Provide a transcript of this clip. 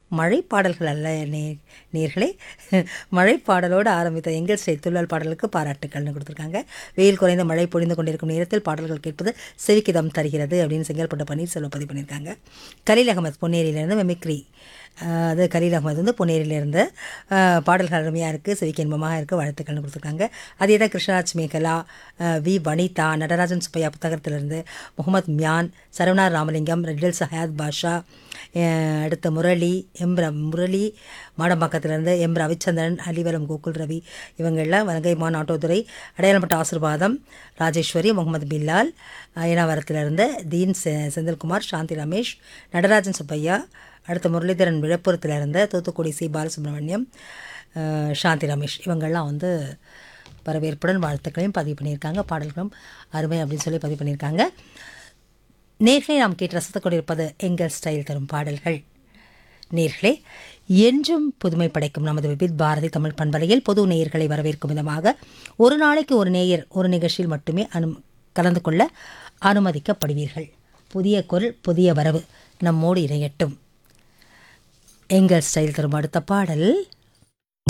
மழை பாடல்கள் அல்ல நே நேர்களே மழை பாடலோடு ஆரம்பித்த எங்கள் ஸ்டே துள்ளல் பாடலுக்கு பாராட்டுக்கள்னு கொடுத்துருக்காங்க வெயில் குறைந்த மழை பொழிந்து கொண்டிருக்கும் நேரத்தில் பாடல்கள் கேட்பது செவிக்கிதம் தருகிறது அப்படின்னு செங்கல்பட்டு பன்னீர்செல்வம் பதிவு பண்ணியிருக்காங்க கலீல் அகமது பொன்னேரியிலேருந்து மெமிக்ரி அஹ் அது கலீல் அகமது வந்து பொன்னேரியிலேருந்து அஹ் பாடல்கள் அருமையாக இருக்குது செவிக்கு இன்பமாக இருக்குது வாழ்த்துக்கள்னு கொடுத்துருக்காங்க அதே தான் கிருஷ்ணராஜ் மேகலா அஹ் வி வனிதா நடராஜன் சுப்பையா புத்தகத்திலிருந்து முகமது மியான் சரவணா ராமலிங்கம் ரெட்டில் சஹாத் பாஷா அஹ் அடுத்த முரளி எம் ர முரளி மாடம்பாக்கத்திலிருந்து எம் ரவிச்சந்திரன் அலிவலம் கோகுல் ரவி இவங்கெல்லாம் வலங்கைமான் ஆட்டோதுறை அடையாளப்பட்ட ஆசிர்வாதம் ராஜேஸ்வரி முகமது பில்லால் அயனாவரத்திலிருந்து தீன் செ செந்தில்குமார் சாந்தி ரமேஷ் நடராஜன் சுப்பையா அடுத்த முரளிதரன் விழுப்புரத்திலிருந்து தூத்துக்குடி சி பாலசுப்ரமணியம் அஹ் சாந்தி ரமேஷ் இவங்கெல்லாம் வந்து வரவேற்புடன் வாழ்த்துக்களையும் பதிவு பண்ணியிருக்காங்க பாடல்களும் அருமை அப்படின்னு சொல்லி பதிவு பண்ணியிருக்காங்க நேர்களே நாம் கேட்டு ரசித்துக் கொண்டிருப்பது எங்கள் ஸ்டைல் தரும் பாடல்கள் நேர்களே என்றும் புதுமை படைக்கும் நமது விபித் பாரதி தமிழ் பண்பலையில் பொது நேயர்களை வரவேற்கும் விதமாக ஒரு நாளைக்கு ஒரு நேயர் ஒரு நிகழ்ச்சியில் மட்டுமே அனு கலந்து கொள்ள அனுமதிக்கப்படுவீர்கள் புதிய குரல் புதிய வரவு நம்மோடு இணையட்டும் எங்கள் ஸ்டைல் தரும் அடுத்த பாடல்